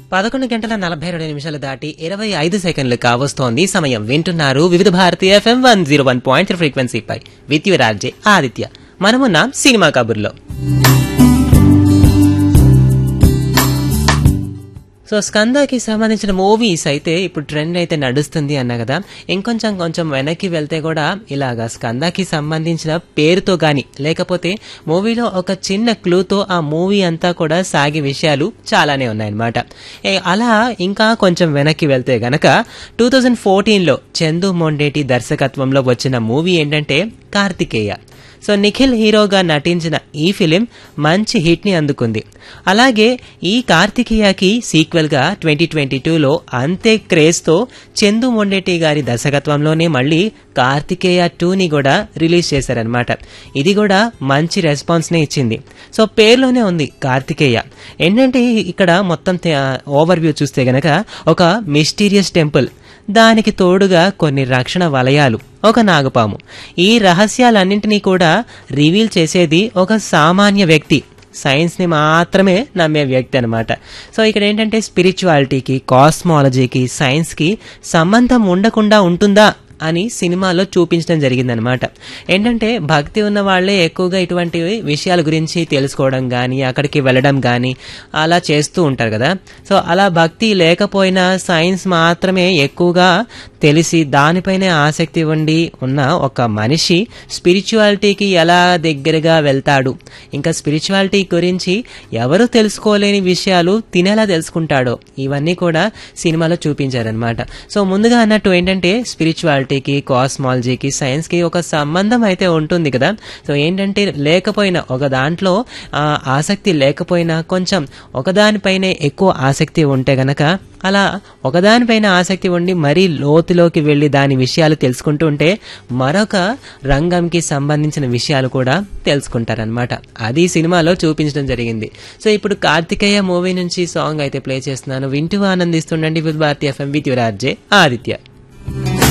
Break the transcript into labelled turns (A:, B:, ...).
A: పదకొండు గంటల నలభై రెండు నిమిషాలు దాటి ఇరవై ఐదు సెకండ్లు కావస్తోంది సమయం వింటున్నారు Vividh Bharati FM one zero one point ఫ్రీక్వెన్సీపై విత్ రాజ్యే ఆదిత్య మనమున్నాం సినిమా కబుర్లో సో స్కందాకి సంబంధించిన మూవీస్ అయితే ఇప్పుడు ట్రెండ్ అయితే నడుస్తుంది అన్నా కదా ఇంకొంచెం కొంచెం వెనక్కి వెళ్తే కూడా ఇలాగా స్కందాకి సంబంధించిన పేరుతో గాని లేకపోతే మూవీలో ఒక చిన్న క్లూతో ఆ మూవీ అంతా కూడా సాగే విషయాలు చాలానే ఉన్నాయన్నమాట ఏ, అలా ఇంకా కొంచెం వెనక్కి వెళ్తే గనక టూ థౌజండ్ ఫోర్టీన్లో చందు మొండేటి దర్శకత్వంలో వచ్చిన మూవీ ఏంటంటే కార్తికేయ సో నిఖిల్ హీరోగా నటించిన ఈ ఫిలిం మంచి హిట్ ని అందుకుంది అలాగే ఈ కార్తికేయకి సీక్వెల్ గా ట్వంటీ ట్వంటీ టూలో అంతే క్రేజ్ తో చందు మొండేటి గారి దర్శకత్వంలోనే మళ్ళీ కార్తికేయ టూని కూడా రిలీజ్ చేశారనమాట ఇది కూడా మంచి రెస్పాన్స్ నే ఇచ్చింది సో పేరులోనే ఉంది కార్తికేయ ఏంటంటే ఇక్కడ మొత్తం ఓవర్ వ్యూ చూస్తే గనక ఒక మిస్టీరియస్ టెంపుల్ దానికి తోడుగా కొన్ని రక్షణ వలయాలు ఒక నాగపాము ఈ రహస్యాలన్నింటినీ కూడా రివీల్ చేసేది ఒక సామాన్య వ్యక్తి సైన్స్ని మాత్రమే నమ్మే వ్యక్తి అనమాట సో ఇక్కడ ఏంటంటే స్పిరిచువాలిటీకి కాస్మాలజీకి సైన్స్కి సంబంధం ఉండకుండా ఉంటుందా అని సినిమాలో చూపించడం జరిగిందనమాట ఏంటంటే భక్తి ఉన్న వాళ్ళే ఎక్కువగా ఇటువంటి విషయాల గురించి తెలుసుకోవడం కానీ అక్కడికి వెళ్ళడం కానీ అలా చేస్తూ ఉంటారు కదా సో అలా భక్తి లేకపోయినా సైన్స్ మాత్రమే ఎక్కువగా తెలిసి దానిపైనే ఆసక్తి ఉండి ఉన్న ఒక మనిషి స్పిరిచువాలిటీకి ఎలా దగ్గరగా వెళ్తాడు ఇంకా స్పిరిచువాలిటీ గురించి ఎవరు తెలుసుకోలేని విషయాలు తినేలా తెలుసుకుంటాడో ఇవన్నీ కూడా సినిమాలో చూపించారనమాట సో ముందుగా అన్నట్టు ఏంటంటే స్పిరిచువాలిటీకి కాస్మాలజీకి సైన్స్కి ఒక సంబంధం అయితే ఉంటుంది కదా సో ఏంటంటే లేకపోయినా ఒక దాంట్లో ఆ, ఆసక్తి లేకపోయినా కొంచెం ఒకదానిపైనే ఎక్కువ ఆసక్తి ఉంటే గనక అలా ఒకదానిపైన ఆసక్తి ఉండి మరీ లోతులోకి వెళ్ళి దాని విషయాలు తెలుసుకుంటూ ఉంటే మరొక రంగంకి సంబంధించిన విషయాలు కూడా తెలుసుకుంటారనమాట అది సినిమాలో చూపించడం జరిగింది సో ఇప్పుడు కార్తికేయ మూవీ నుంచి సాంగ్ అయితే ప్లే చేస్తున్నాను వింటూ ఆనందిస్తుండండి with Bharati FM with your RJ Aditya